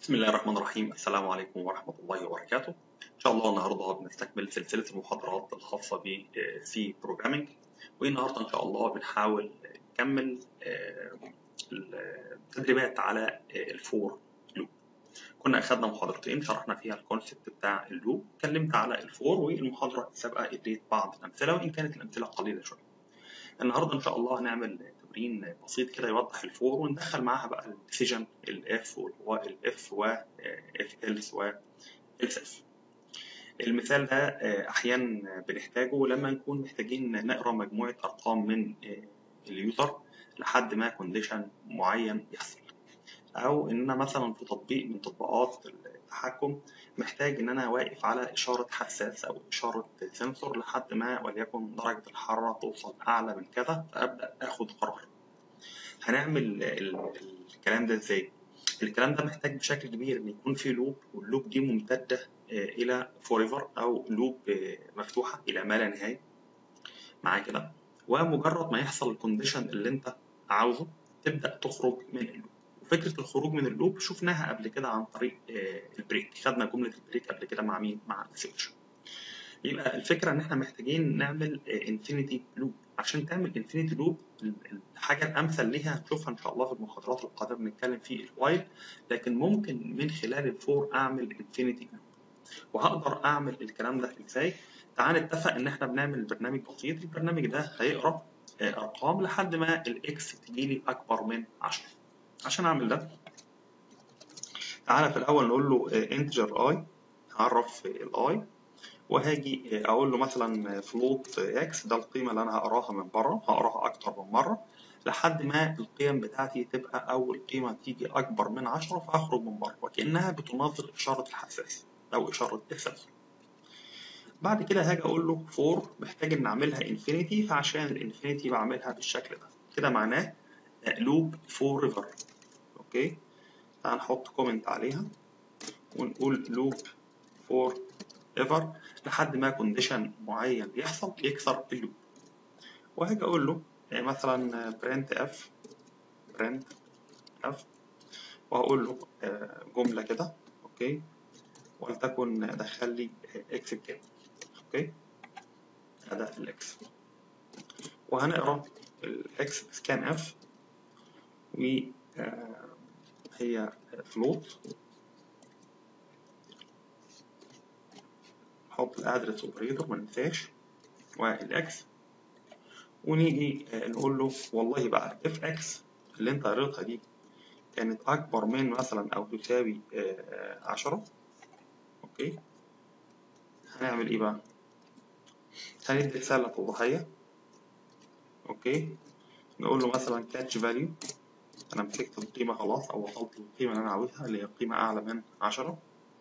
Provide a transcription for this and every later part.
بسم الله الرحمن الرحيم السلام عليكم ورحمة الله وبركاته إن شاء الله النهاردة بنستكمل سلسلة المحاضرات الخاصة ب C Programming والنهاردة إن شاء الله بنحاول نكمل التدريبات على الفور لوب كنا أخذنا محاضرتين شرحنا فيها الكونسيبت بتاع اللوب اتكلمت على الفور والمحاضرة السابقة اديت بعض الأمثلة وإن كانت الأمثلة قليلة شوية النهاردة إن شاء الله هنعمل تمرين بسيط كده يوضح الفور وندخل معاها بقى الديسيجن الاف والاف واف ايلس واف اف المثال ده احيانا بنحتاجه لما نكون محتاجين نقرا مجموعه ارقام من اليوزر لحد ما كونديشن معين يحصل او ان انا مثلا في تطبيق من تطبيقات التحكم محتاج ان انا واقف على اشاره حساس او اشاره سنسور لحد ما وليكن درجه الحراره توصل اعلى من كذا فابدا اخد قرار هنعمل الكلام ده ازاي الكلام ده محتاج بشكل كبير ان يكون في لوب واللوب دي ممتده الى فوريفر او لوب مفتوحه الى ما لا نهايه معايا كده ومجرد ما يحصل الكونديشن اللي انت عاوزه تبدا تخرج من اللوب وفكره الخروج من اللوب شفناها قبل كده عن طريق البريك خدنا جمله البريك قبل كده مع مين مع سيرش يبقى الفكره ان احنا محتاجين نعمل انفينيتي لوب عشان تعمل انفينيتي لوب الحاجه الامثل ليها هنشوفها ان شاء الله في المحاضرات القادمه بنتكلم في الوايل لكن ممكن من خلال الفور اعمل انفينيتي لوب وهقدر اعمل الكلام ده ازاي تعال نتفق ان احنا بنعمل برنامج بسيط البرنامج ده هيقرا ارقام لحد ما الاكس تجيلي اكبر من 10 عشان اعمل ده تعالى في الاول نقول له انتجر اي هعرف الاي وهاجي اقول له مثلا فلوت اكس ده القيمه اللي انا هقراها من بره هقراها اكتر من مره لحد ما القيم بتاعتي تبقى اول قيمه تيجي اكبر من 10 فاخرج من بره وكانها بتناظر اشاره الحساس او اشاره السنسور بعد كده هاجي اقول له فور محتاج ان اعملها انفينيتي فعشان الانفينيتي بعملها بالشكل ده كده معناه لوب فور ريفر اوكي تعال نحط كومنت عليها ونقول لوب فور ايفر لحد ما كونديشن معين يحصل يكسر اللوب وهاجي اقول له مثلا برنت اف برنت اف وهقول له جمله كده اوكي ولتكن دخل لي اكس بكام اوكي هذا الاكس وهنقرا الاكس سكان اف و هي فلوت نحط الادرس اوبريتور ما ننساش والاكس ونيجي نقول له والله بقى اف اكس اللي انت قريتها دي كانت اكبر من مثلا او تساوي عشرة اوكي هنعمل ايه بقى هندي رسالة توضيحية اوكي نقول له مثلا كاتش فاليو انا مسكت القيمة خلاص او وصلت للقيمة اللي انا عاوزها اللي هي قيمة اعلى من عشرة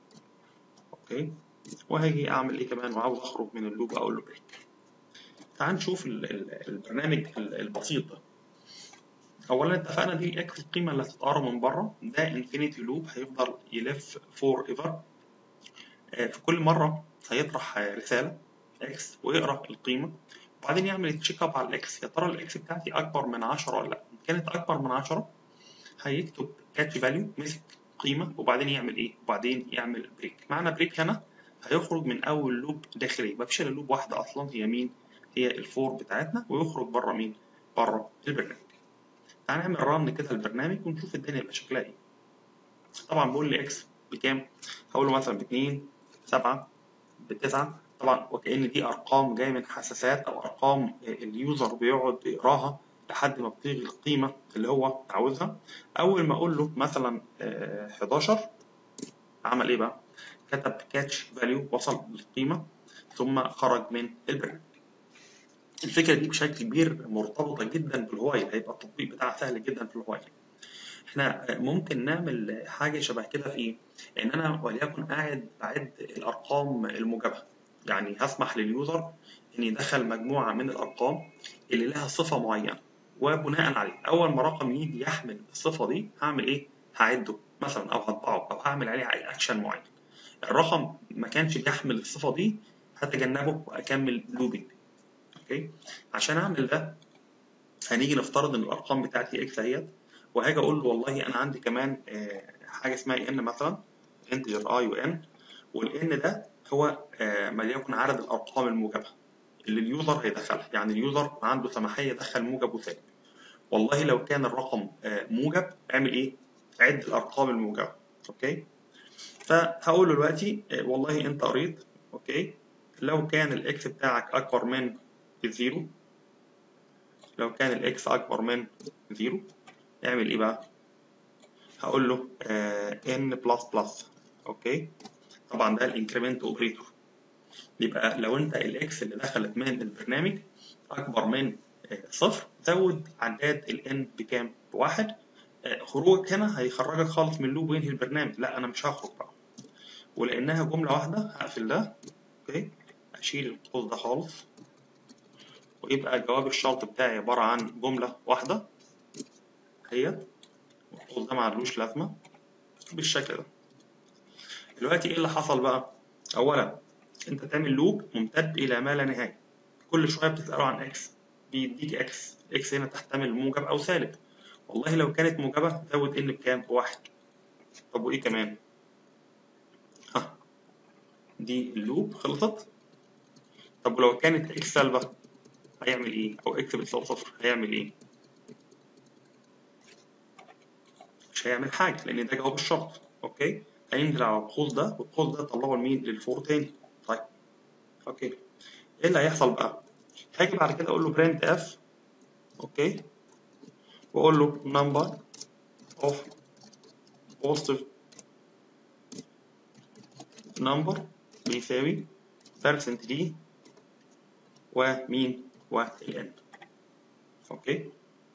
اوكي وهاجي اعمل ايه كمان وعاوز اخرج من اللوب اقول له بريك تعال نشوف البرنامج البسيط ده اولا اتفقنا دي اكس القيمه اللي هتتقرا من بره ده انفينيتي لوب هيفضل يلف فور ايفر في كل مره هيطرح رساله اكس ويقرا القيمه وبعدين يعمل تشيك اب على الاكس يا ترى الاكس بتاعتي اكبر من 10 ولا لا ان كانت اكبر من 10 هيكتب كاتش فاليو مسك قيمه وبعدين يعمل ايه وبعدين يعمل بريك معنى بريك هنا هيخرج من اول لوب داخلي مفيش الا لوب واحده اصلا هي مين هي الفور بتاعتنا ويخرج بره مين بره البرنامج تعال نعمل رن كده البرنامج ونشوف الدنيا يبقى شكلها ايه طبعا بقول لي اكس بكام هقول له مثلا باتنين سبعة بتسعة طبعا وكأن دي أرقام جاية من حساسات أو أرقام اليوزر بيقعد يقراها لحد ما بتيجي القيمة اللي هو عاوزها أول ما أقول له مثلا 11 عمل إيه بقى؟ كتب كاتش فاليو وصل للقيمة ثم خرج من البرنامج الفكرة دي بشكل كبير مرتبطة جدا بالهوايل هيبقى التطبيق بتاعها سهل جدا في الهوايل احنا ممكن نعمل حاجة شبه كده في ايه؟ ان انا وليكن قاعد بعد الارقام الموجبة يعني هسمح لليوزر ان يدخل مجموعة من الارقام اللي لها صفة معينة وبناء عليه اول ما رقم يجي يحمل الصفة دي هعمل ايه؟ هعده مثلا او هطبعه او هعمل عليه اكشن معين الرقم ما كانش بيحمل الصفة دي هتجنبه واكمل لوبينج اوكي عشان اعمل ده هنيجي نفترض ان الارقام بتاعتي اكس اهيت وهاجي اقول له والله انا عندي كمان حاجه اسمها ان مثلا انتجر اي وان والان ده هو آه، ما يكن عدد الارقام الموجبه اللي اليوزر هيدخلها يعني اليوزر عنده سماحيه يدخل موجب وسالب والله لو كان الرقم آه، موجب اعمل ايه عد الارقام الموجبه اوكي فهقول له دلوقتي آه، والله انت قريت اوكي لو كان الاكس بتاعك اكبر من الزيرو لو كان الاكس اكبر من زيرو اعمل ايه بقى هقول له ان بلس بلس اوكي طبعا ده الانكريمنت اوبريتور يبقى لو انت الاكس اللي دخلت من البرنامج اكبر من آه، صفر زود عداد الان بكام بواحد آه، خروجك هنا هيخرجك خالص من اللوب وينهي البرنامج لا انا مش هخرج بقى ولانها جمله واحده هقفل ده اوكي اشيل القوس ده خالص ويبقى جواب الشرط بتاعي عباره عن جمله واحده هي والقوس ده معلوش لازمه بالشكل ده دلوقتي ايه اللي حصل بقى اولا انت تعمل لوب ممتد الى ما لا نهايه كل شويه بتساله عن اكس بيديك اكس اكس هنا تحتمل موجب او سالب والله لو كانت موجبه زود ان بكام بواحد طب وايه كمان ها دي اللوب خلصت طب ولو كانت اكس سالبه هيعمل ايه او اكس بتساوي صفر هيعمل ايه مش هيعمل حاجه لان ده جواب الشرط اوكي هينزل على القوس ده والقوس ده طلعه لمين للفور تاني طيب اوكي ايه اللي هيحصل بقى هاجي بعد كده اقول له برنت اف اوكي واقول له number of positive number بيساوي percent دي ومين والان اوكي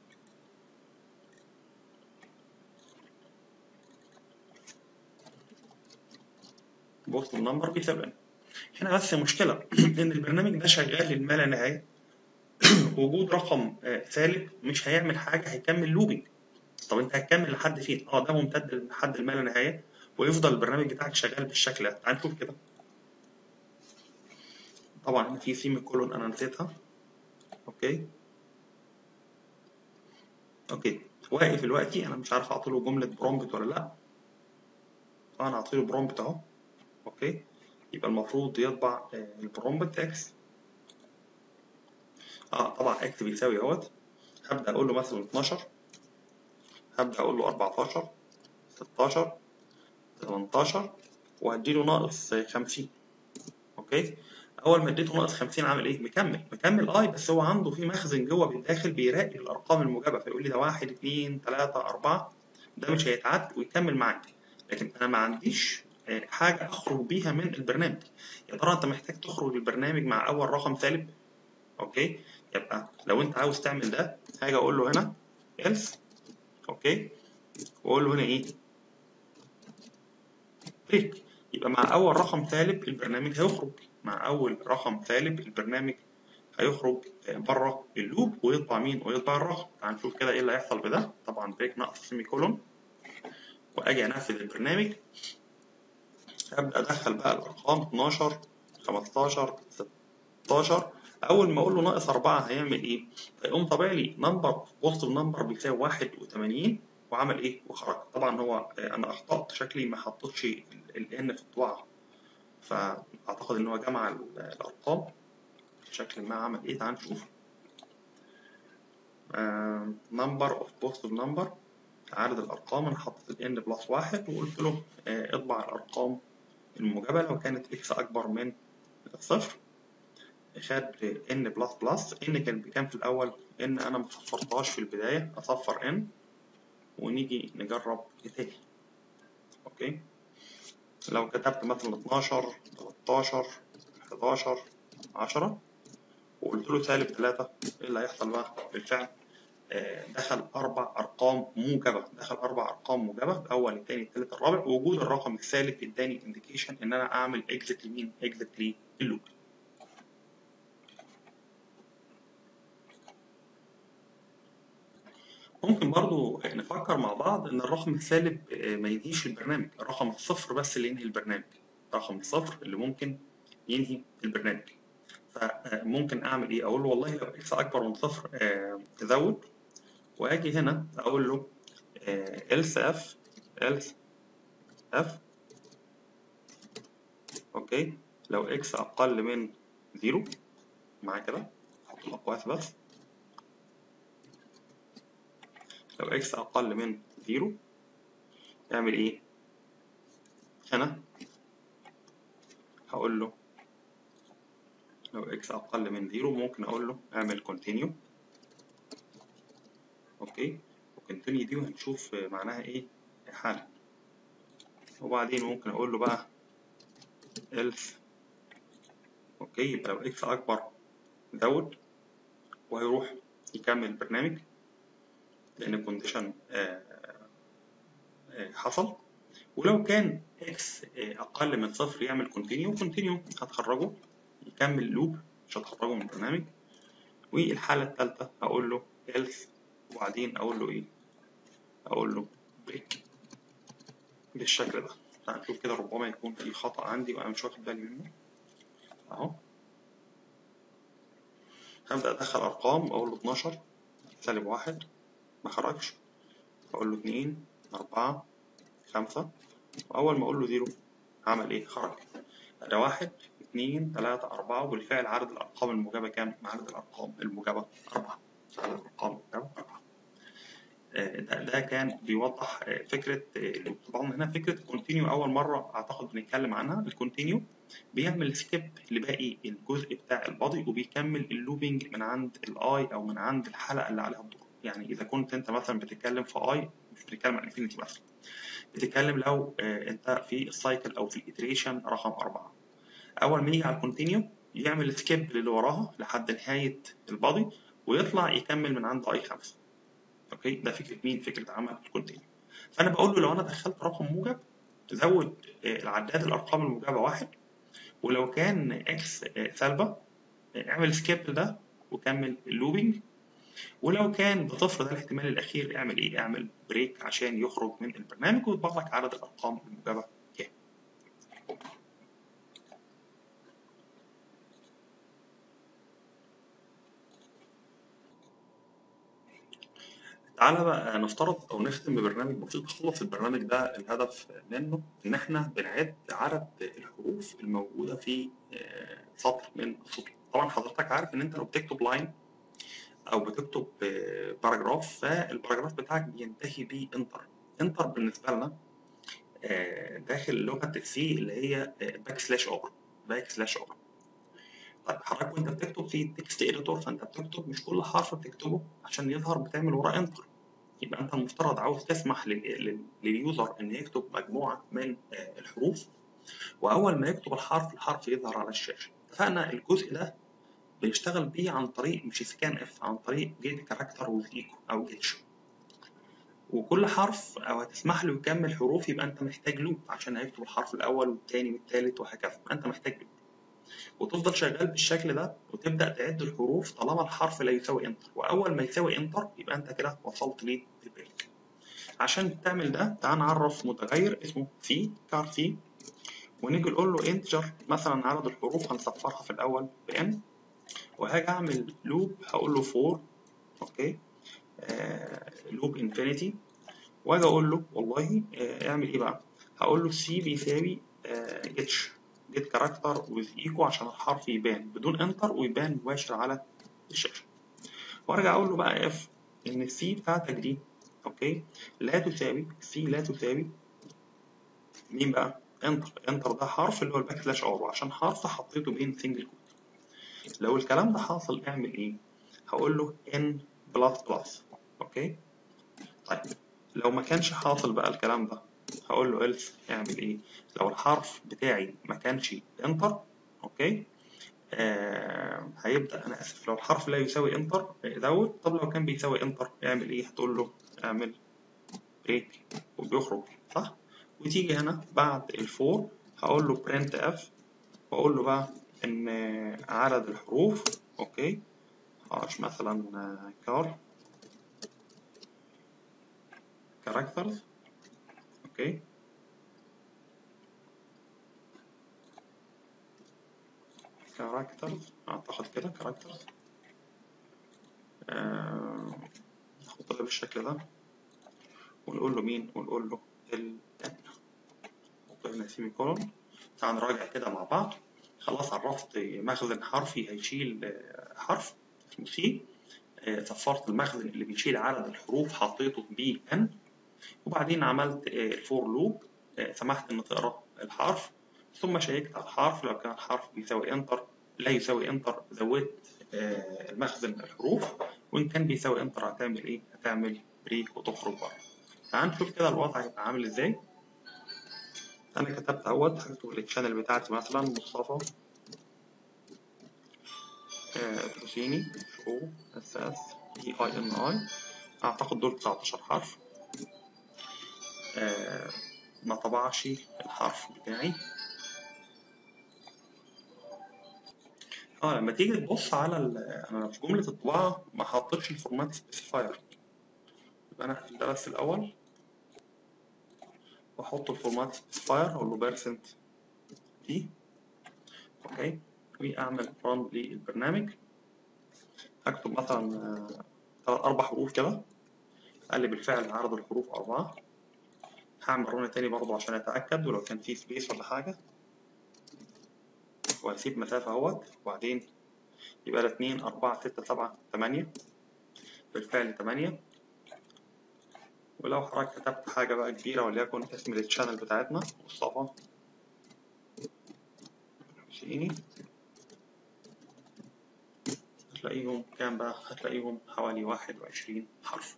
بوست النمبر بيساوي ان هنا بس مشكلة إن البرنامج ده شغال للما لا نهاية وجود رقم آه، سالب مش هيعمل حاجة هيكمل لوبينج طب أنت هتكمل لحد فين؟ أه ده ممتد لحد الما لا نهاية ويفضل البرنامج بتاعك شغال بالشكل ده تعال نشوف كده طبعا هنا في سيمي كولون أنا نسيتها أوكي أوكي واقف دلوقتي أنا مش عارف أعطيله جملة برومبت ولا لأ أنا أعطيله برومبت أهو أوكي يبقى المفروض يطبع آه، البرومبت اكس اه طبعا اكس بيساوي اهوت هبدا اقول له مثلا 12 هبدا اقول له 14 16 18 وهديله ناقص 50 اوكي اول ما اديته ناقص 50 عامل ايه مكمل مكمل اي بس هو عنده في مخزن جوه بالداخل بيراقب الارقام الموجبه فيقول لي ده 1 2 3 4 ده مش هيتعد ويكمل معاك لكن انا ما عنديش آه، حاجه اخرج بيها من البرنامج يا ترى انت محتاج تخرج البرنامج مع اول رقم سالب اوكي يبقى لو انت عاوز تعمل ده هاجي اقول له هنا else اوكي واقول له هنا ايه بريك يبقى مع اول رقم سالب البرنامج هيخرج مع اول رقم سالب البرنامج هيخرج بره اللوب ويطبع مين ويطبع الرقم تعال نشوف كده ايه اللي هيحصل بده طبعا بريك ناقص سيمي كولون واجي انفذ البرنامج ابدا ادخل بقى الارقام 12 15 16 اول ما اقول له ناقص 4 هيعمل ايه هيقوم طابع لي نمبر بوزيتيف نمبر بيساوي 81 وعمل ايه وخرج طبعا هو آه، انا اخطات شكلي ما حطيتش الان في الطباعه فاعتقد ان هو جمع ال- الارقام بشكل ما عمل ايه تعال نشوف نمبر اوف بوزيتيف نمبر عدد الارقام انا حطيت الان بلس واحد وقلت له آه، اطبع الارقام الموجبه لو كانت اكس اكبر من صفر خد ان بلس بلس ان كان بكام في الاول ان انا ما صفرتهاش في البدايه اصفر ان ونيجي نجرب تاني اوكي لو كتبت مثلا 12 13 11 10 وقلت له سالب 3 ايه اللي هيحصل بقى بالفعل آه، دخل اربع ارقام موجبه دخل اربع ارقام موجبه الاول الثاني الثالث الرابع ووجود الرقم الثالث اداني انديكيشن ان انا اعمل اكزit لمين اكزit للوب ممكن برضو نفكر مع بعض ان الرقم السالب آه، ما ينهيش البرنامج الرقم الصفر بس اللي ينهي البرنامج رقم الصفر اللي ممكن ينهي البرنامج فممكن اعمل ايه اقول له والله لو اكس اكبر من صفر آه، زود واجي هنا اقول له آه، else f else اف اوكي لو اكس اقل من زيرو معايا كده احط الاقواس بس لو اكس اقل من زيرو اعمل ايه هنا هقول له لو اكس اقل من زيرو ممكن اقول له اعمل كونتينيو اوكي وكونتينيو دي وهنشوف معناها ايه حالا وبعدين ممكن اقول له بقى else اوكي يبقى لو اكس اكبر زود وهيروح يكمل البرنامج لان الكونديشن حصل ولو كان اكس اقل من صفر يعمل كونتينيو كونتينيو هتخرجه يكمل لوب مش هتخرجه من البرنامج والحالة الثالثة هقول له else وبعدين اقول له ايه اقول له بريك بالشكل ده تعال نشوف كده ربما يكون في خطأ عندي وانا مش واخد بالي منه اهو هبدأ ادخل ارقام اقول له 12 سالب واحد ما خرجش اقول له 2 4 5 واول ما اقول له 0 عمل ايه خرج ده واحد اتنين تلاتة أربعة وبالفعل عدد الأرقام الموجبة كام؟ عدد الأرقام الموجبة أربعة عدد الأرقام الموجبة أربعة ده, ده كان بيوضح فكرة طبعا هنا فكرة الكونتينيو أول مرة أعتقد بنتكلم عنها الكونتينيو بيعمل سكيب لباقي الجزء بتاع البادي وبيكمل اللوبينج من عند الاي أو من عند الحلقة اللي عليها الدور يعني إذا كنت أنت مثلا بتتكلم في اي مش بتتكلم عن انفينيتي بس بتتكلم لو أنت في السايكل أو في الإتريشن رقم أربعة أول ما يجي على الكونتينيو يعمل سكيب للي وراها لحد نهاية البادي ويطلع يكمل من عند اي 5 اوكي ده فكره مين فكره عمل الكونتينيو فانا بقول له لو انا دخلت رقم موجب زود العداد الارقام الموجبه واحد ولو كان اكس سالبه اعمل سكيب ده وكمل اللوبينج ولو كان بصفر ده الاحتمال الاخير اعمل ايه اعمل بريك عشان يخرج من البرنامج ويطبع لك عدد الارقام الموجبه كام تعالى بقى نفترض او نختم ببرنامج بسيط خالص البرنامج ده الهدف منه ان احنا بنعد عدد الحروف الموجوده في سطر من السطور طبعا حضرتك عارف ان انت لو بتكتب لاين او بتكتب باراجراف فالباراجراف بتاعك بينتهي بانتر انتر بالنسبه لنا داخل لغه السي اللي هي باك سلاش اور باك سلاش اور طيب حضرتك وانت بتكتب في تكست اديتور فانت بتكتب مش كل حرف بتكتبه عشان يظهر بتعمل وراه انتر يبقى انت المفترض عاوز تسمح لليوزر ان يكتب مجموعه من الحروف واول ما يكتب الحرف الحرف يظهر على الشاشه اتفقنا الجزء ده بنشتغل بيه عن طريق مش سكان اف عن طريق جيت كاركتر وذ ايكو او جيتش وكل حرف او هتسمح له يكمل حروف يبقى انت محتاج لوب عشان هيكتب الحرف الاول والثاني والثالث وهكذا انت محتاج لوب وتفضل شغال بالشكل ده وتبدا تعد الحروف طالما الحرف لا يساوي انتر واول ما يساوي انتر يبقى انت كده وصلت للبريك عشان تعمل ده تعال نعرف متغير اسمه سي كار سي ونيجي نقول له انتجر مثلا عدد الحروف هنصفرها في الاول بان وهاجي اعمل لوب هقول له فور اوكي آه لوب انفينيتي واجي اقول له والله آه اعمل ايه بقى هقول له سي بيساوي آه اتش جيت كاركتر وذ ايكو عشان الحرف يبان بدون انتر ويبان مباشر على الشاشه وارجع اقول له بقى اف ان السي بتاعتك دي اوكي لا تساوي سي لا تساوي مين بقى انتر انتر ده حرف اللي هو الباك سلاش ار عشان حرف حطيته بين سنجل كوت لو الكلام ده حاصل اعمل ايه هقول له ان بلس بلس اوكي طيب لو ما كانش حاصل بقى الكلام ده هقول له else اعمل ايه لو الحرف بتاعي ما كانش انتر اوكي آه هيبدا انا اسف لو الحرف لا يساوي انتر زود طب لو كان بيساوي انتر اعمل ايه هتقول له اعمل بريك وبيخرج صح وتيجي هنا بعد الفور هقول له print f واقول له بقى ان عدد الحروف اوكي هاش مثلا كار كاركترز اوكي كاركترز اعتقد كده كاركترز نحط ده بالشكل ده ونقول له مين ونقول له ال سيمي كولون تعال نراجع كده مع بعض خلاص عرفت مخزن حرفي هيشيل حرف اسمه سي صفرت المخزن اللي بيشيل عدد الحروف حطيته بي ان وبعدين عملت الفور لوب سمحت ان تقرا الحرف ثم شيكت على الحرف لو كان الحرف بيساوي انتر لا يساوي انتر زودت المخزن الحروف وان كان بيساوي انتر هتعمل ايه؟ هتعمل بريك وتخرج بره. تعال نشوف كده الوضع هيبقى عامل ازاي. انا كتبت اهوت هكتب التشانل بتاعتي مثلا مصطفى تروسيني شو اس اس اي اي ان اي اعتقد دول 19 حرف آه ما طبعش الحرف بتاعي اه لما تيجي تبص على انا في جمله الطباعه ما حطيتش الفورمات سبيسيفاير يبقى انا هكتب ده بس الاول واحط الفورمات سبيسيفاير اقول له بيرسنت دي اوكي واعمل ران للبرنامج هكتب مثلا ثلاث اربع حروف كده قال لي بالفعل عدد الحروف اربعه هعمل رن تاني برضه عشان اتاكد ولو كان في سبيس ولا حاجه وهسيب مسافة اهوت وبعدين يبقى ده اتنين أربعة ستة سبعة تمانية بالفعل تمانية ولو حضرتك كتبت حاجة بقى كبيرة وليكن اسم التشانل بتاعتنا مصطفى حسيني هتلاقيهم كام بقى؟ هتلاقيهم حوالي واحد وعشرين حرف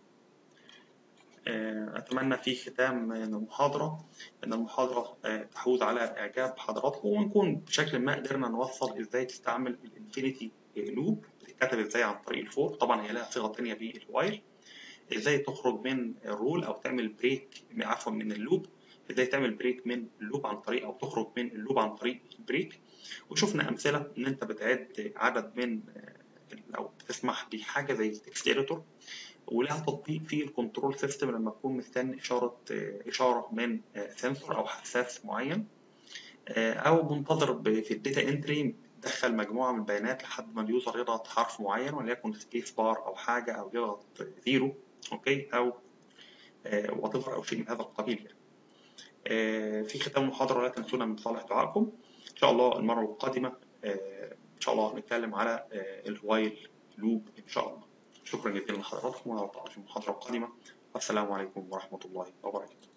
أتمنى في ختام المحاضرة إن المحاضرة تحوز على إعجاب حضراتكم ونكون بشكل ما قدرنا نوصل إزاي تستعمل الانفينيتي لوب بتتكتب إزاي عن طريق الفور طبعا هي لها صيغة تانية بالوايل إزاي تخرج من الرول أو تعمل بريك عفوا من اللوب إزاي تعمل بريك من اللوب عن طريق أو تخرج من اللوب عن طريق البريك وشفنا أمثلة إن أنت بتعد عدد من أو بتسمح بحاجة زي التكست إديتور ولها تطبيق في الكنترول سيستم لما تكون مستني إشارة إشارة من سنسور أو حساس معين أو منتظر في الداتا انتري تدخل مجموعة من البيانات لحد ما اليوزر يضغط حرف معين وليكن سبيس بار أو حاجة أو يضغط زيرو أوكي أو وات أو شيء من هذا القبيل يعني. في ختام المحاضرة لا تنسونا من صالح دعائكم إن شاء الله المرة القادمة إن شاء الله هنتكلم على الوايل لوب إن شاء الله شكرا جزيلا لحضراتكم ونلقاكم في المحاضرة القادمة والسلام عليكم ورحمة الله وبركاته